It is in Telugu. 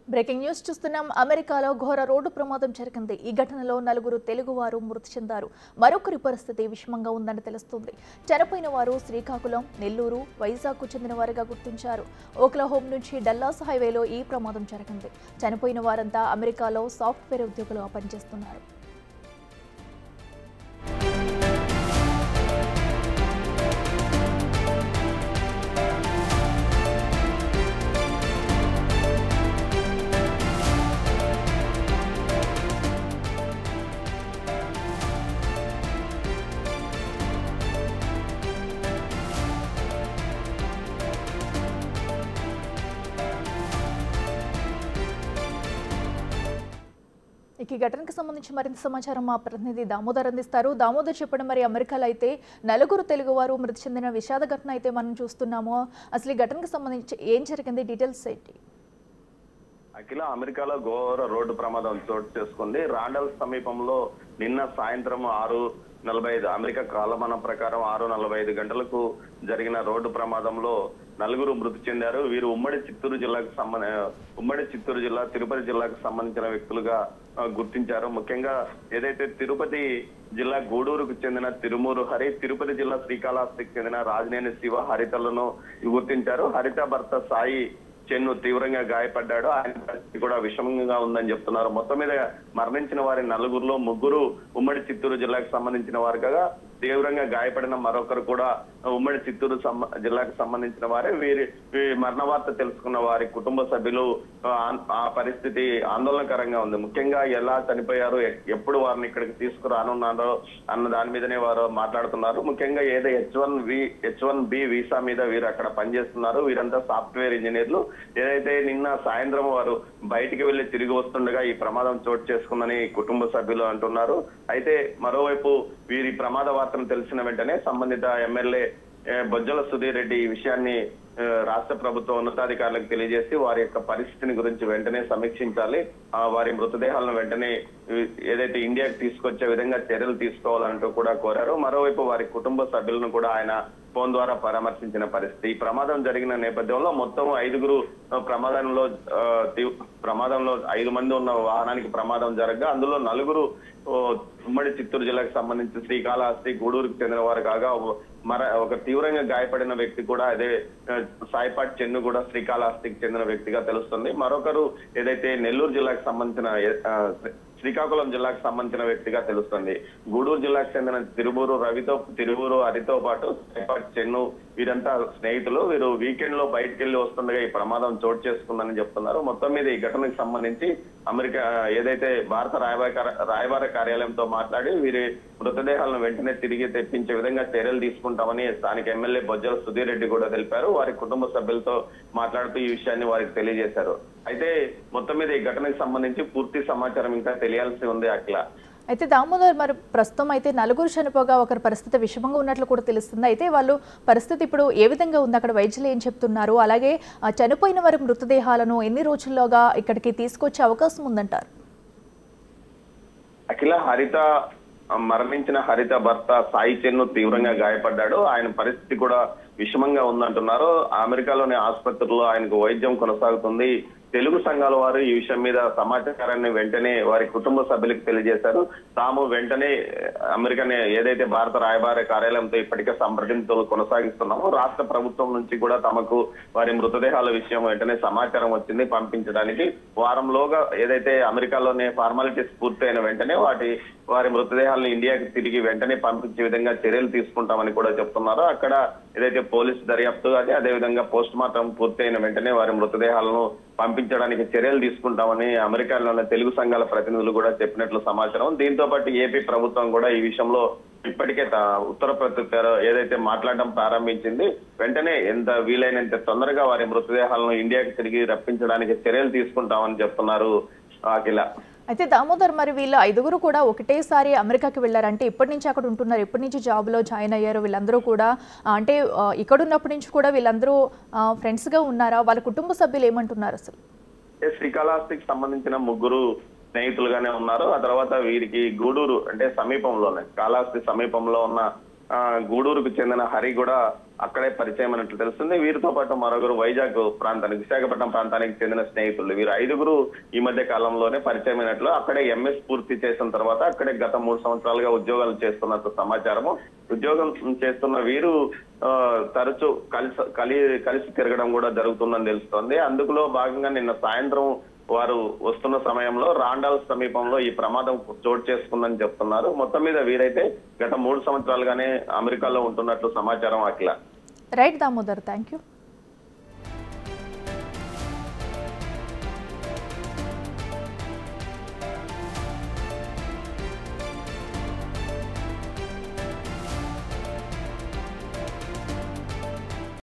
బ్రేకింగ్ న్యూస్ చూస్తున్నాం అమెరికాలో ఘోర రోడ్డు ప్రమాదం జరిగింది ఈ ఘటనలో నలుగురు తెలుగువారు మృతి చెందారు మరొకరి పరిస్థితి విషమంగా ఉందని తెలుస్తుంది చనిపోయిన వారు శ్రీకాకుళం నెల్లూరు వైజాగ్కు చెందిన వారిగా గుర్తించారు ఓక్లహోమ్ నుంచి డల్లాస్ హైవేలో ఈ ప్రమాదం జరిగింది చనిపోయిన వారంతా అమెరికాలో సాఫ్ట్వేర్ ఉద్యోగులుగా పనిచేస్తున్నారు ఇక ఈ ఘటనకు సంబంధించి మరింత సమాచారం మా ప్రతినిధి దామోదర్ అందిస్తారు దామోదర్ చెప్పడం మరి అమెరికాలో అయితే నలుగురు తెలుగువారు మృతి చెందిన విషాద ఘటన అయితే మనం చూస్తున్నాము అసలు ఈ ఘటనకు సంబంధించి ఏం జరిగింది డీటెయిల్స్ ఏంటి అఖిల అమెరికాలో ఘోర రోడ్డు ప్రమాదం చోటు చేసుకుంది రాండల్ సమీపంలో నిన్న సాయంత్రం ఆరు నలభై ఐదు అమెరికా కాలమానం ప్రకారం ఆరు నలభై ఐదు గంటలకు జరిగిన రోడ్డు ప్రమాదంలో నలుగురు మృతి చెందారు వీరు ఉమ్మడి చిత్తూరు జిల్లాకు సంబంధ ఉమ్మడి చిత్తూరు జిల్లా తిరుపతి జిల్లాకు సంబంధించిన వ్యక్తులుగా ఆ, గుర్తించారు ముఖ్యంగా ఏదైతే తిరుపతి జిల్లా గూడూరుకు చెందిన తిరుమూరు హరి తిరుపతి జిల్లా శ్రీకాళహస్తికి చెందిన రాజనేని శివ హరితలను గుర్తించారు హరిత భర్త సాయి చెన్ను తీవ్రంగా గాయపడ్డాడు ఆయన పరిస్థితి కూడా విషమంగా ఉందని చెప్తున్నారు మొత్తం మీద మరణించిన వారి నలుగురులో ముగ్గురు ఉమ్మడి చిత్తూరు జిల్లాకు సంబంధించిన వారు కాగా తీవ్రంగా గాయపడిన మరొకరు కూడా ఉమ్మడి చిత్తూరు సంబ- జిల్లాకు సంబంధించిన వారే వీరి వీరి మరణ వార్త తెలుసుకున్న వారి కుటుంబ సభ్యులు ఆ, ఆ పరిస్థితి ఆందోళనకరంగా ఉంది ముఖ్యంగా ఎలా చనిపోయారు ఎ- ఎప్పుడు వారిని ఇక్కడికి తీసుకురానున్నారో అన్న దాని మీదనే వారు మాట్లాడుతున్నారు ముఖ్యంగా ఏదో H one B H one B visa మీద వీరు అక్కడ పనిచేస్తున్నారు వీరంతా సాఫ్ట్వేర్ ఇంజనీర్లు ఏదైతే నిన్న సాయంత్రం వారు బయటికి వెళ్లి తిరిగి వస్తుండగా ఈ ప్రమాదం చోటు చేసుకుందని కుటుంబ సభ్యులు అంటున్నారు అయితే మరోవైపు వీరి ప్రమాద వార్తను తెలిసిన వెంటనే సంబంధిత ఎమ్మెల్యే ఏ, బొజ్జల సుధీర్ రెడ్డి ఈ విషయాన్ని ఏ, రాష్ట్ర ప్రభుత్వ ఉన్నతాధికారులకు తెలియజేసి వారి యొక్క పరిస్థితిని గురించి వెంటనే సమీక్షించాలి ఆ, వారి మృతదేహాలను వెంటనే ఈ, ఏదైతే ఇండియాకి తీసుకొచ్చే విధంగా చర్యలు తీసుకోవాలంటూ కూడా కోరారు మరోవైపు వారి కుటుంబ సభ్యులను కూడా ఆయన ఫోన్ ద్వారా పరామర్శించిన పరిస్థితి ఈ ప్రమాదం జరిగిన నేపథ్యంలో మొత్తం ఐదుగురు ఆ, ప్రమాదంలో ఆ, తీ- ప్రమాదంలో ఐదు మంది ఉన్న వాహనానికి ప్రమాదం జరగగా అందులో నలుగురు ఓ, ఉమ్మడి చిత్తూరు జిల్లాకు సంబంధించి శ్రీకాళహస్తి గూడూరుకు చెందిన వారు కాగా ఓ- మర ఒక తీవ్రంగా గాయపడిన వ్యక్తి కూడా అదే ఆ, సాయిపాటి చెన్ను కూడా శ్రీకాళహస్తికి చెందిన వ్యక్తిగా తెలుస్తుంది మరొకరు ఏదైతే నెల్లూరు జిల్లాకు సంబంధించిన ఏ- ఆ, శ్రీకాకుళం జిల్లాకు సంబంధించిన వ్యక్తిగా తెలుస్తుంది గూడూరు జిల్లాకు చెందిన తిరుమూరు రవితో తిరుమూరు హరితో పాటు సాయిపాటి చెన్ను వీరంతా స్నేహితులు వీరు వీకెండ్ లో బయటకు వెళ్లి వస్తుండగా ఈ ప్రమాదం చోటు చేసుకుందని చెప్తున్నారు మొత్తం మీద ఈ ఘటనకు సంబంధించి అమెరికా ఏదైతే భారత రాయబార కార్య- రాయబార కార్యాలయంతో మాట్లాడి వీరి మృతదేహాలను వెంటనే తిరిగి తెప్పించే విధంగా చర్యలు తీసుకుంటామని స్థానిక ఎమ్మెల్యే బొజ్జల సుధీర్ రెడ్డి కూడా తెలిపారు వారి కుటుంబ సభ్యులతో మాట్లాడుతూ ఈ విషయాన్ని వారికి తెలియజేశారు అయితే మొత్తం మీద ఈ ఘటనకు సంబంధించి పూర్తి సమాచారం ఇంకా తెలియాల్సి ఉంది అట్లా అయితే దామోదర్ మరి ప్రస్తుతం అయితే నలుగురు చనిపోగా ఒకరి పరిస్థితి విషమంగా ఉన్నట్లు కూడా తెలుస్తుంది అయితే వాళ్ళు పరిస్థితి ఇప్పుడు ఏ విధంగా ఉంది అక్కడ వైద్యులు ఏం చెప్తున్నారు అలాగే ఆ చనిపోయిన వారి మృతదేహాలను ఎన్ని రోజుల్లోగా ఇక్కడికి తీసుకొచ్చే అవకాశం ఉందంటారు అఖిల హరిత ఆ, మరణించిన హరిత భర్త సాయి చెన్ను తీవ్రంగా గాయపడ్డాడు ఆయన పరిస్థితి కూడా విషమంగా ఉందంటున్నారు అమెరికాలోని ఆసుపత్రిలో ఆయనకు వైద్యం కొనసాగుతుంది తెలుగు సంఘాల వారు ఈ విషయం మీద సమాచారాన్ని వెంటనే వారి కుటుంబ సభ్యులకు తెలియజేశారు తాము వెంటనే అమెరికన్ ఏదైతే భారత రాయబార కార్యాలయంతో ఇప్పటికే సంప్రదింపులు కొనసాగిస్తున్నామో రాష్ట్ర ప్రభుత్వం నుంచి కూడా తమకు వారి మృతదేహాల విషయం వెంటనే సమాచారం వచ్చింది పంపించడానికి వారంలోగా ఏదైతే అమెరికాలోనే ఫార్మాలిటీస్ పూర్తయిన వెంటనే వాటి వారి మృతదేహాలను ఇండియాకి తిరిగి వెంటనే పంపించే విధంగా చర్యలు తీసుకుంటామని కూడా చెప్తున్నారు అక్కడ ఏదైతే పోలీసు దర్యాప్తు అది అదే విధంగా పోస్ట్ మార్టం పూర్తయిన వెంటనే వారి మృతదేహాలను పంపించడానికి చర్యలు తీసుకుంటామని అమెరికాలోని తెలుగు సంఘాల ప్రతినిధులు కూడా చెప్పినట్లు సమాచారం దీంతో పాటు ఏపీ ప్రభుత్వం కూడా ఈ విషయంలో ఇప్పటికే త- ఉత్తర ప్రత్యుత్తర ఏదైతే మాట్లాడడం ప్రారంభించింది వెంటనే ఎంత వీలైనంత తొందరగా వారి మృతదేహాలను ఇండియాకి తిరిగి రప్పించడానికి చర్యలు తీసుకుంటామని చెప్తున్నారు అఖిల అయితే దామోదర్ మరి వీళ్ళు ఐదుగురు కూడా ఒకటేసారి అమెరికాకి వెళ్ళారంటే ఇప్పటి నుంచి అక్కడ ఉంటున్నారు ఎప్పటి నుంచి జాబ్లో జాయిన్ అయ్యారు వీళ్ళందరూ కూడా ఆ, అంటే ఆ, ఇక్కడ ఉన్నప్పటి నుంచి కూడా వీళ్ళందరూ ఆ, ఫ్రెండ్స్గా ఉన్నారా వాళ్ళ కుటుంబ సభ్యులు ఏమంటున్నారు అసలు ఏ శ్రీకాళహస్తికి సంబంధించిన ముగ్గురు స్నేహితులుగానే ఉన్నారు ఆ తర్వాత వీరికి గూడూరు అంటే సమీపంలోనే కాళహస్తి సమీపంలో ఉన్న ఆ, గూడూరుకు చెందిన హరి కూడా అక్కడే పరిచయం అయినట్లు తెలుస్తుంది వీరితో పాటు మరొకరు వైజాగ్ ప్రాంతానికి విశాఖపట్నం ప్రాంతానికి చెందిన స్నేహితులు వీరు ఐదుగురు ఈ మధ్య కాలంలోనే పరిచయం అయినట్లు అక్కడే ఎంఎస్ పూర్తి చేసిన తర్వాత అక్కడే గత మూడు సంవత్సరాలుగా ఉద్యోగాలు చేస్తున్నట్టు సమాచారము ఉద్యోగం చేస్తున్న వీరు ఆ, తరచూ కలిసి కలి కలిసి తిరగడం కూడా జరుగుతుందని తెలుస్తోంది అందుకులో భాగంగా నిన్న సాయంత్రం వారు వస్తున్న సమయంలో రాండాల్ సమీపంలో ఈ ప్రమాదం చోటు చేసుకుందని చెప్తున్నారు మొత్తం మీద వీరైతే గత మూడు సంవత్సరాలుగానే అమెరికాలో ఉంటున్నట్లు సమాచారం Akhila right Damodar thank you